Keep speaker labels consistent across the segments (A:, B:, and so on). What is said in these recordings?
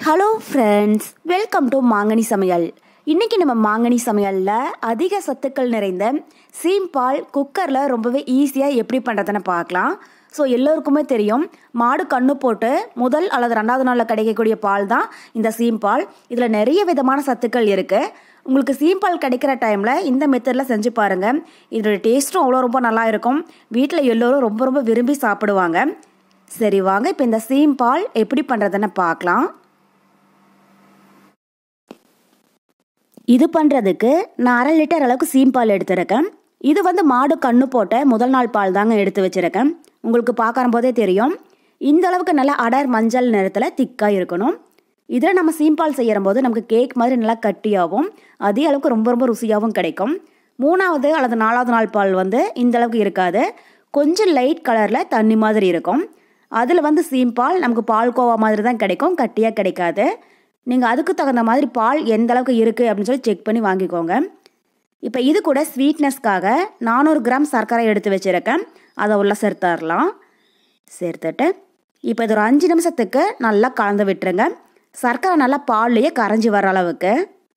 A: hello friends welcome to மாங்கனி சமையல் இன்றைக்கி நம்ம மாங்கனி சமையலில் அதிக சத்துக்கள் நிறைந்த சீம்பால் குக்கரில் ரொம்பவே ஈஸியாக எப்படி பண்ணுறதுன்னு பார்க்கலாம் ஸோ எல்லோருக்குமே தெரியும் மாடு கண்ணு போட்டு முதல் அல்லது ரெண்டாவது நாளில் கிடைக்கக்கூடிய பால் தான் இந்த சீம்பால் இதில் நிறைய விதமான சத்துக்கள் இருக்குது உங்களுக்கு சீம்பால் கிடைக்கிற டைமில் இந்த மெத்தடில் செஞ்சு பாருங்கள் இதோட டேஸ்ட்டும் அவ்வளோ ரொம்ப நல்லா இருக்கும் வீட்டில் எல்லோரும் ரொம்ப ரொம்ப விரும்பி சாப்பிடுவாங்க சரி வாங்க இப்போ இந்த சீம்பால் எப்படி பண்ணுறதுன்னு பார்க்கலாம் இது பண்ணுறதுக்கு நான் அரை லிட்டர் அளவுக்கு சீம்பால் எடுத்திருக்கேன் இது வந்து மாடு கண்ணு போட்ட முதல் நாள் பால் தாங்க எடுத்து வச்சுருக்கேன் உங்களுக்கு பார்க்கும் போதே தெரியும் இந்த அளவுக்கு நல்லா அடர் மஞ்சள் நிறத்தில் திக்காக இருக்கணும் இதில் நம்ம சீம்பால் செய்கிற போது நமக்கு கேக் மாதிரி நல்லா கட்டியாகவும் அதே அளவுக்கு ரொம்ப ரொம்ப ருசியாகவும் கிடைக்கும் மூணாவது அல்லது நாலாவது நாள் பால் வந்து இந்த அளவுக்கு இருக்காது கொஞ்சம் லைட் கலரில் தண்ணி மாதிரி இருக்கும் அதில் வந்து சீம்பால் நமக்கு பால் கோவா மாதிரி தான் கிடைக்கும் கட்டியாக கிடைக்காது நீங்கள் அதுக்கு தகுந்த மாதிரி பால் எந்த அளவுக்கு இருக்குது அப்படின்னு சொல்லி செக் பண்ணி வாங்கிக்கோங்க இப்போ இது கூட ஸ்வீட்னஸ்க்காக நானூறு கிராம் சர்க்கரை எடுத்து வச்சுருக்கேன் அதை உள்ள சேர்த்துடலாம் சேர்த்துட்டு இப்போ இது ஒரு அஞ்சு நிமிஷத்துக்கு நல்லா கலந்து விட்டுருங்க சர்க்கரை நல்லா பால்லையே கரைஞ்சி வர அளவுக்கு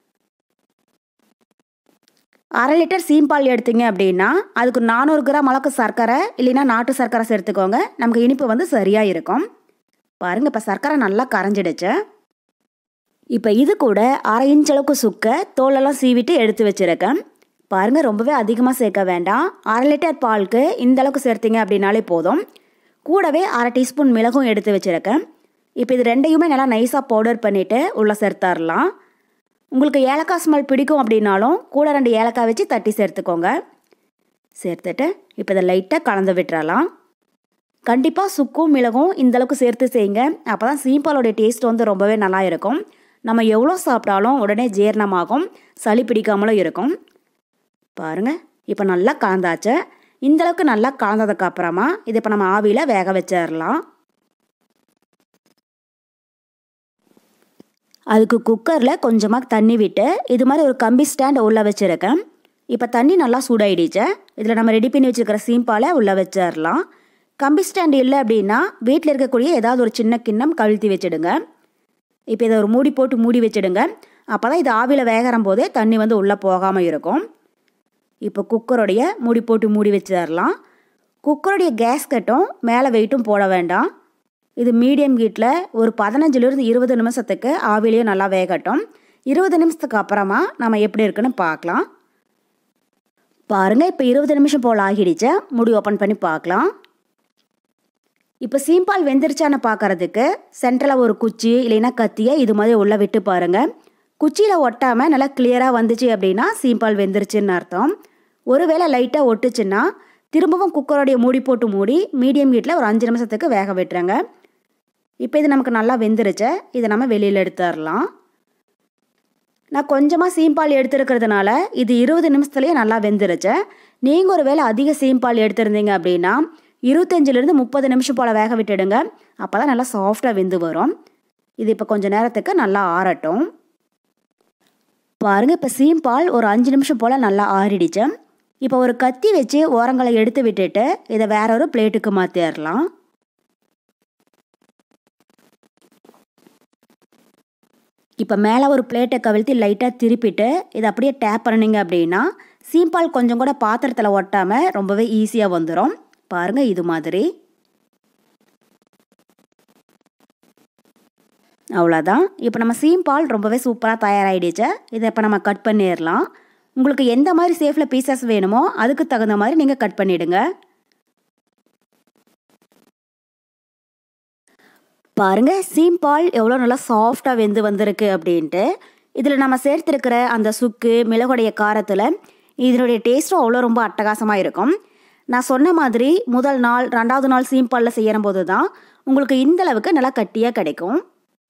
A: அரை லிட்டர் சீம்பால் எடுத்தீங்க அப்படின்னா அதுக்கு நானூறு கிராம் அளவுக்கு சர்க்கரை இல்லைன்னா நாட்டு சர்க்கரை சேர்த்துக்கோங்க நமக்கு இனிப்பு வந்து சரியாக இருக்கும் பாருங்கள் இப்போ சர்க்கரை நல்லா கரைஞ்சிடுச்சு இப்போ இது கூட அரை இன்ச் அளவுக்கு சுக்க தோலெல்லாம் சீவிட்டு எடுத்து வச்சுருக்கேன் பாருங்கள் ரொம்பவே அதிகமாக சேர்க்க வேண்டாம் அரை லிட்டர் பாலுக்கு இந்த அளவுக்கு சேர்த்திங்க அப்படின்னாலே போதும் கூடவே அரை டீஸ்பூன் மிளகும் எடுத்து வச்சுருக்கேன் இப்போ இது ரெண்டையுமே நல்லா நைஸாக பவுடர் பண்ணிவிட்டு உள்ளே சேர்த்தரலாம் உங்களுக்கு ஏலக்காய் ஸ்மெல் பிடிக்கும் அப்படின்னாலும் கூட ரெண்டு ஏலக்காய் வச்சு தட்டி சேர்த்துக்கோங்க சேர்த்துட்டு இப்போ இதை லைட்டாக கலந்து விட்டுறலாம் கண்டிப்பாக சுக்கும் மிளகும் இந்தளவுக்கு சேர்த்து செய்யுங்க அப்போ தான் சீம்பாலோடைய டேஸ்ட் வந்து ரொம்பவே நல்லா இருக்கும் நம்ம எவ்வளோ சாப்பிட்டாலும் உடனே ஜீரணமாகும் சளி பிடிக்காமலும் இருக்கும் பாருங்கள் இப்போ நல்லா கலந்தாச்சு இந்தளவுக்கு நல்லா கலந்ததுக்கு அப்புறமா இதை இப்போ நம்ம ஆவியில் வேக வச்சிடலாம் அதுக்கு குக்கரில் கொஞ்சமாக தண்ணி விட்டு இது மாதிரி ஒரு கம்பி ஸ்டாண்ட் உள்ளே வச்சுருக்கேன் இப்போ தண்ணி நல்லா சூடாயிடுச்சு இதில் நம்ம ரெடி பண்ணி வச்சுருக்கிற சீம்பாலை உள்ளே வச்சிடலாம் கம்பி ஸ்டாண்ட் இல்லை அப்படின்னா வீட்டில் இருக்கக்கூடிய ஏதாவது ஒரு சின்ன கிண்ணம் கழுத்தி வச்சுடுங்க இப்போ இதை ஒரு மூடி போட்டு மூடி வச்சுடுங்க அப்போ தான் இது ஆவியில் வேகிற போதே தண்ணி வந்து உள்ளே போகாமல் இருக்கும் இப்போ குக்கருடைய மூடி போட்டு மூடி வச்சிடலாம் குக்கருடைய கேஸ் கட்டும் மேலே வெயிட்டும் போட வேண்டாம் இது மீடியம் ஹீட்டில் ஒரு பதினஞ்சுலேருந்து இருபது நிமிஷத்துக்கு ஆவிலேயே நல்லா வேகட்டும் இருபது நிமிஷத்துக்கு அப்புறமா நம்ம எப்படி இருக்குன்னு பார்க்கலாம் பாருங்கள் இப்போ இருபது நிமிஷம் போல் ஆகிடுச்சு முடி ஓப்பன் பண்ணி பார்க்கலாம் இப்போ சீம்பால் வெந்துருச்சான்னு பார்க்குறதுக்கு சென்ட்ரலில் ஒரு குச்சி இல்லைன்னா கத்தியை இது மாதிரி உள்ளே விட்டு பாருங்கள் குச்சியில் ஒட்டாமல் நல்லா கிளியராக வந்துச்சு அப்படின்னா சீம்பால் வெந்துருச்சுன்னு அர்த்தம் ஒருவேளை லைட்டாக ஒட்டுச்சுன்னா திரும்பவும் குக்கரோடைய மூடி போட்டு மூடி மீடியம் ஹீட்டில் ஒரு அஞ்சு நிமிஷத்துக்கு வேக விட்டுருங்க இப்போ இது நமக்கு நல்லா வெந்துருச்சு இதை நம்ம வெளியில் எடுத்துடலாம் நான் கொஞ்சமாக சீம்பால் எடுத்துருக்கிறதுனால இது இருபது நிமிஷத்துலேயே நல்லா வெந்துருச்சு நீங்கள் ஒரு வேளை அதிக சீம்பால் எடுத்திருந்தீங்க அப்படின்னா இருபத்தஞ்சிலேருந்து முப்பது நிமிஷம் போல் வேக விட்டுடுங்க அப்போ தான் நல்லா சாஃப்டாக வெந்து வரும் இது இப்போ கொஞ்சம் நேரத்துக்கு நல்லா ஆறட்டும் பாருங்கள் இப்போ சீம்பால் ஒரு அஞ்சு நிமிஷம் போல் நல்லா ஆறிடுச்சு இப்போ ஒரு கத்தி வச்சு ஓரங்களை எடுத்து விட்டுட்டு இதை வேற ஒரு பிளேட்டுக்கு மாற்றிடலாம் இப்போ மேலே ஒரு பிளேட்டை கவிழ்த்தி லைட்டாக திருப்பிட்டு இதை அப்படியே டேப் பண்ணிங்க அப்படின்னா சீம்பால் கொஞ்சம் கூட பாத்திரத்தில் ஒட்டாமல் ரொம்பவே ஈஸியாக வந்துடும் பாருங்கள் இது மாதிரி அவ்வளோதான் இப்போ நம்ம சீம்பால் ரொம்பவே சூப்பராக தயாராகிடுச்சு இதை இப்போ நம்ம கட் பண்ணிடலாம் உங்களுக்கு எந்த மாதிரி சேஃபில் பீசஸ் வேணுமோ அதுக்கு தகுந்த மாதிரி நீங்கள் கட் பண்ணிவிடுங்க பாருங்கள் சீம்பால் எவ்வளோ நல்லா சாஃப்டாக வெந்து வந்திருக்கு அப்படின்ட்டு இதில் நம்ம சேர்த்துருக்கிற அந்த சுக்கு மிளகுடைய காரத்தில் இதனுடைய டேஸ்ட்டும் அவ்வளோ ரொம்ப அட்டகாசமாக இருக்கும் நான் சொன்ன மாதிரி முதல் நாள் ரெண்டாவது நாள் சீம்பாலில் செய்கிற போது தான் உங்களுக்கு இந்த அளவுக்கு நல்லா கட்டியாக கிடைக்கும்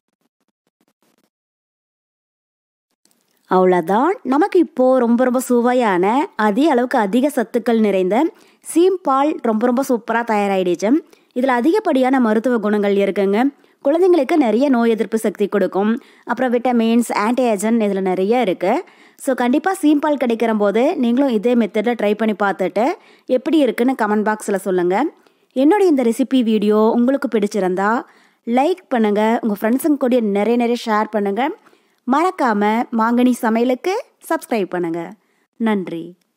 A: அவ்வளோதான் நமக்கு இப்போது ரொம்ப ரொம்ப சுவையான அதே அளவுக்கு அதிக சத்துக்கள் நிறைந்த சீம்பால் ரொம்ப ரொம்ப சூப்பராக தயாராகிடுச்சு இதில் அதிகப்படியான மருத்துவ குணங்கள் இருக்குங்க குழந்தைங்களுக்கு நிறைய நோய் எதிர்ப்பு சக்தி கொடுக்கும் அப்புறம் விட்டமின்ஸ் ஆன்டிஆஜன் இதில் நிறைய இருக்குது ஸோ கண்டிப்பாக சீம்பால் கிடைக்கிற போது நீங்களும் இதே மெத்தடில் ட்ரை பண்ணி பார்த்துட்டு எப்படி இருக்குன்னு கமெண்ட் பாக்ஸில் சொல்லுங்கள் என்னுடைய இந்த ரெசிபி வீடியோ உங்களுக்கு பிடிச்சிருந்தா லைக் பண்ணுங்கள் உங்கள் ஃப்ரெண்ட்ஸுங்க கூட நிறைய நிறைய ஷேர் பண்ணுங்கள் மறக்காமல் மாங்கனி சமையலுக்கு சப்ஸ்கிரைப் பண்ணுங்கள் நன்றி